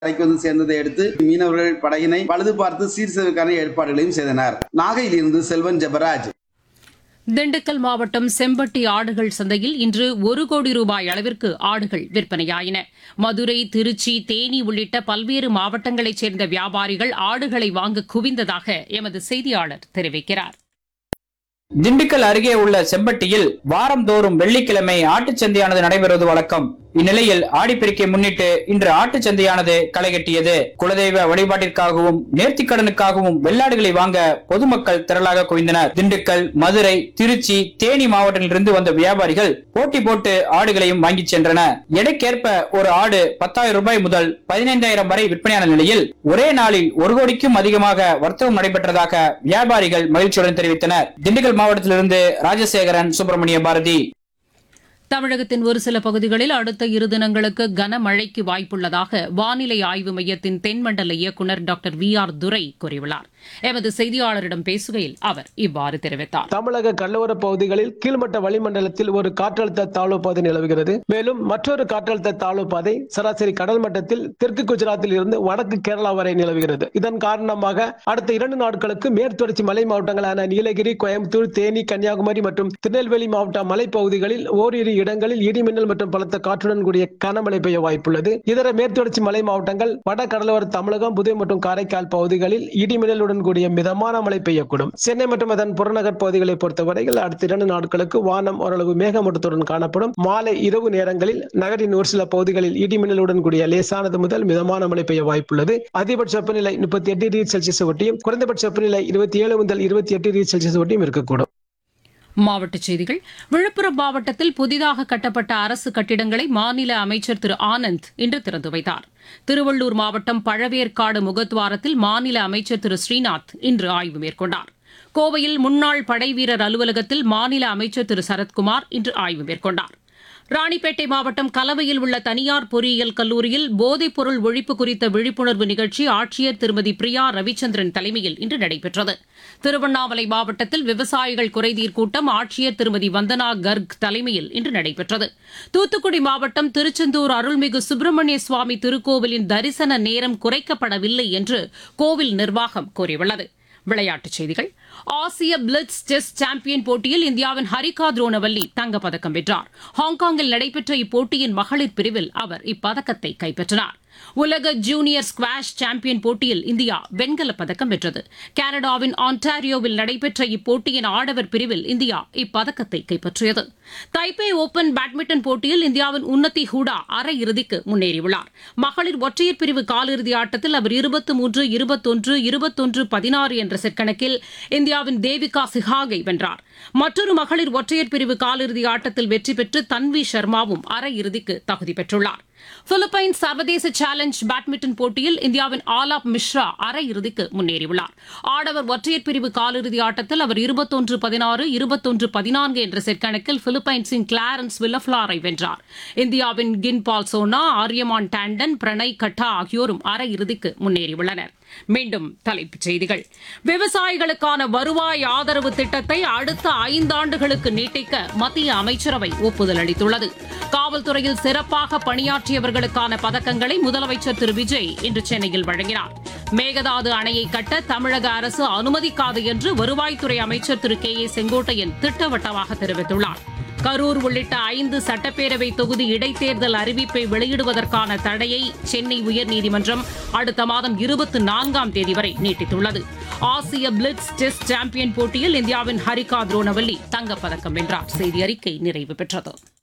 கரைக்கு வந்து சேர்ந்ததை அடுத்து மீனவர்கள் படகினை பழுது பார்த்து சீர் செய்வதற்கான ஏற்பாடுகளையும் செய்தனர் நாகையிலிருந்து செல்வன் ஜெபராஜ் திண்டுக்கல் மாவட்டம் செம்பட்டி ஆடுகள் சந்தையில் இன்று ஒரு கோடி ரூபாய் அளவிற்கு ஆடுகள் விற்பனையாயின மதுரை திருச்சி தேனி உள்ளிட்ட பல்வேறு மாவட்டங்களைச் சேர்ந்த வியாபாரிகள் ஆடுகளை வாங்க குவிந்ததாக எமது செய்தியாளர் தெரிவிக்கிறார் திண்டுக்கல் அருகே உள்ள செம்பட்டியில் வாரந்தோறும் வெள்ளிக்கிழமை ஆட்டுச் சந்தையானது நடைபெறுவது வழக்கம் இந்நிலையில் ஆடிப்பெருக்கை முன்னிட்டு இன்று ஆட்டுச் சந்தையானது களைகட்டியது குலதெய்வ வழிபாட்டிற்காகவும் நேர்த்திக்கடனுக்காகவும் வெள்ளாடுகளை வாங்க பொதுமக்கள் திரளாக குவிந்தனர் திண்டுக்கல் மதுரை திருச்சி தேனி மாவட்டத்திலிருந்து வந்த வியாபாரிகள் போட்டி போட்டு ஆடுகளையும் வாங்கிச் சென்றனர் எடைக்கேற்ப ஒரு ஆடு பத்தாயிரம் ரூபாய் முதல் பதினைந்தாயிரம் வரை விற்பனையான நிலையில் ஒரே நாளில் ஒரு கோடிக்கும் அதிகமாக வர்த்தகம் நடைபெற்றதாக வியாபாரிகள் மகிழ்ச்சியுடன் தெரிவித்தனர் திண்டுக்கல் மாவட்டத்திலிருந்து ராஜசேகரன் சுப்பிரமணிய பாரதி தமிழகத்தின் ஒரு சில பகுதிகளில் அடுத்த இரு தினங்களுக்கு கனமழைக்கு வாய்ப்புள்ளதாக வானிலை ஆய்வு மையத்தின் தென்மண்டல இயக்குநர் டாக்டர் வி ஆர் துரை கூறியுள்ளார் எமது செய்தியாளரிடம் பேசுகையில் அவர் இவ்வாறு தெரிவித்தார் தமிழக கடலோர பகுதிகளில் கீழ்மட்ட வளிமண்டலத்தில் ஒரு காற்றழுத்த தாழ்வு பாதை நிலவுகிறது மேலும் மற்றொரு காற்றழுத்த தாழ்வு பாதை சராசரி கடல் மட்டத்தில் தெற்கு குஜராத்தில் இருந்து வடக்கு கேரளா வரை நிலவுகிறது இதன் காரணமாக அடுத்த இரண்டு நாட்களுக்கு மேற்தொடர்ச்சி மலை மாவட்டங்களான நீலகிரி கோயம்புத்தூர் தேனி கன்னியாகுமரி மற்றும் திருநெல்வேலி மாவட்ட மலைப்பகுதிகளில் ஓரிரு இடங்களில் இடிமின்னல் மற்றும் பலத்த காற்றுடன் கூடிய கனமழை பெய்ய வாய்ப்புள்ளது இதர மேற்தொடர்ச்சி மலை மாவட்டங்கள் வட கடலோர தமிழகம் புதுவை மற்றும் காரைக்கால் பகுதிகளில் இடிமின்னலுடன் கூடிய மிதமான மழை பெய்யக்கூடும் சென்னை மற்றும் அதன் புறநகர் பகுதிகளை பொறுத்தவரையில் அடுத்த இரண்டு நாட்களுக்கு வானம் ஓரளவு மேகமூட்டத்துடன் காணப்படும் மாலை இரவு நேரங்களில் நகரின் ஒரு சில பகுதிகளில் இடிமின்னலுடன் கூடிய லேசானது முதல் மிதமான மழை பெய்ய வாய்ப்புள்ளது அதிகபட்ச வெப்பநிலை முப்பத்தி எட்டு டிகிரி செல்சியஸ் ஒட்டியும் குறைந்தபட்ச வெப்பநிலை இருபத்தி ஏழு முதல் இருபத்தி எட்டு டிகிரி செல்சியஸ் ஒட்டியும் இருக்கக்கூடும் மாவட்டச் செய்திகள் விழுப்புரம் மாவட்டத்தில் புதிதாக கட்டப்பட்ட அரசு கட்டிடங்களை மாநில அமைச்சர் திரு ஆனந்த் இன்று திறந்து வைத்தார் திருவள்ளூர் மாவட்டம் பழவேற்காடு முகத்வாரத்தில் மாநில அமைச்சர் திரு ஸ்ரீநாத் இன்று ஆய்வு மேற்கொண்டார் கோவையில் முன்னாள் படைவீரர் அலுவலகத்தில் மாநில அமைச்சர் திரு சரத்குமார் இன்று ஆய்வு மேற்கொண்டார் ராணிப்பேட்டை மாவட்டம் கலவையில் உள்ள தனியார் பொறியியல் கல்லூரியில் போதைப் பொருள் ஒழிப்பு குறித்த விழிப்புணர்வு நிகழ்ச்சி ஆட்சியர் திருமதி பிரியா ரவிச்சந்திரன் தலைமையில் இன்று நடைபெற்றது திருவண்ணாமலை மாவட்டத்தில் விவசாயிகள் குறைதீர் கூட்டம் ஆட்சியர் திருமதி வந்தனா கர்க் தலைமையில் இன்று நடைபெற்றது தூத்துக்குடி மாவட்டம் திருச்செந்தூர் அருள்மிகு சுப்பிரமணிய சுவாமி திருக்கோவிலின் தரிசன நேரம் குறைக்கப்படவில்லை என்று கோவில் நிர்வாகம் கூறியுள்ளது விளையாட்டுச் செய்திகள் ஆசிய பிளிட்ஸ் டெஸ்ட் சாம்பியன் போட்டியில் இந்தியாவின் ஹரிகா துரோனவல்லி தங்கப்பதக்கம் வென்றார் ஹாங்காங்கில் நடைபெற்ற இப்போட்டியின் மகளிர் பிரிவில் அவர் இப்பதக்கத்தை கைப்பற்றினார் உலக ஜூனியர் ஸ்குவாஷ் சாம்பியன் போட்டியில் இந்தியா வெண்கலப் பதக்கம் வென்றது கனடாவின் ஆன்டாரியோவில் நடைபெற்ற இப்போட்டியின் ஆடவர் பிரிவில் இந்தியா இப்பதக்கத்தை கைப்பற்றியது தைப்பே ஓபன் பேட்மிண்டன் போட்டியில் இந்தியாவின் உன்னதி ஹூடா அரையிறுதிக்கு முன்னேறியுள்ளார் மகளிர் ஒற்றையர் பிரிவு காலிறுதி ஆட்டத்தில் அவர் இருபத்தி மூன்று இருபத்தொன்று இருபத்தொன்று பதினாறு என்ற செட் கணக்கில் இந்தியாவின் தேவிகா சிஹாகை வென்றார் மற்றொரு மகளிர் ஒற்றையர் பிரிவு காலிறுதி ஆட்டத்தில் வெற்றி பெற்று தன்வி சர்மாவும் அரையிறுதிக்கு தகுதி பெற்றுள்ளார் பிலிப்பைன்ஸ் சர்வதேச சேலஞ்ச் பேட்மிண்டன் போட்டியில் இந்தியாவின் ஆலாப் மிஸ்ரா அரையிறுதிக்கு முன்னேறியுள்ளார் ஆடவர் ஒற்றையர் பிரிவு காலிறுதி ஆட்டத்தில் அவர் இருபத்தொன்று பதினாறு இருபத்தொன்று பதினான்கு என்ற செட் கணக்கில் பிலிப்பைன்ஸின் கிளாரன்ஸ் வில்லஃபிளாரை வென்றார் இந்தியாவின் கின் பால் சோனா ஆரியமான் டாண்டன் பிரணய் கட்டா ஆகியோரும் அரையிறுதிக்கு முன்னேறியுள்ளனர் மீண்டும் தலைப்புச் செய்திகள் விவசாயிகளுக்கான வருவாய் ஆதரவு திட்டத்தை அடுத்த ஐந்தாண்டுகளுக்கு நீட்டிக்க மத்திய அமைச்சரவை ஒப்புதல் அளித்துள்ளது காவல்துறையில் சிறப்பாக பணியாற்றியவர்களுக்கான பதக்கங்களை முதலமைச்சர் திரு விஜய் இன்று சென்னையில் வழங்கினார் மேகதாது அணையை கட்ட தமிழக அரசு அனுமதிக்காது என்று வருவாய்த்துறை அமைச்சர் திரு கே ஏ செங்கோட்டையன் திட்டவட்டமாக தெரிவித்துள்ளார் கரூர் உள்ளிட்ட ஐந்து சட்டப்பேரவை தொகுதி இடைத்தேர்தல் அறிவிப்பை வெளியிடுவதற்கான தடையை சென்னை உயர்நீதிமன்றம் அடுத்த மாதம் இருபத்தி நான்காம் தேதி வரை நீட்டித்துள்ளது ஆசிய பிளிட்ஸ் டெஸ்ட் சாம்பியன் போட்டியில் இந்தியாவின் ஹரிகா துரோனவல்லி தங்கப்பதக்கம் வென்றார் செய்தி அறிக்கை நிறைவு பெற்றது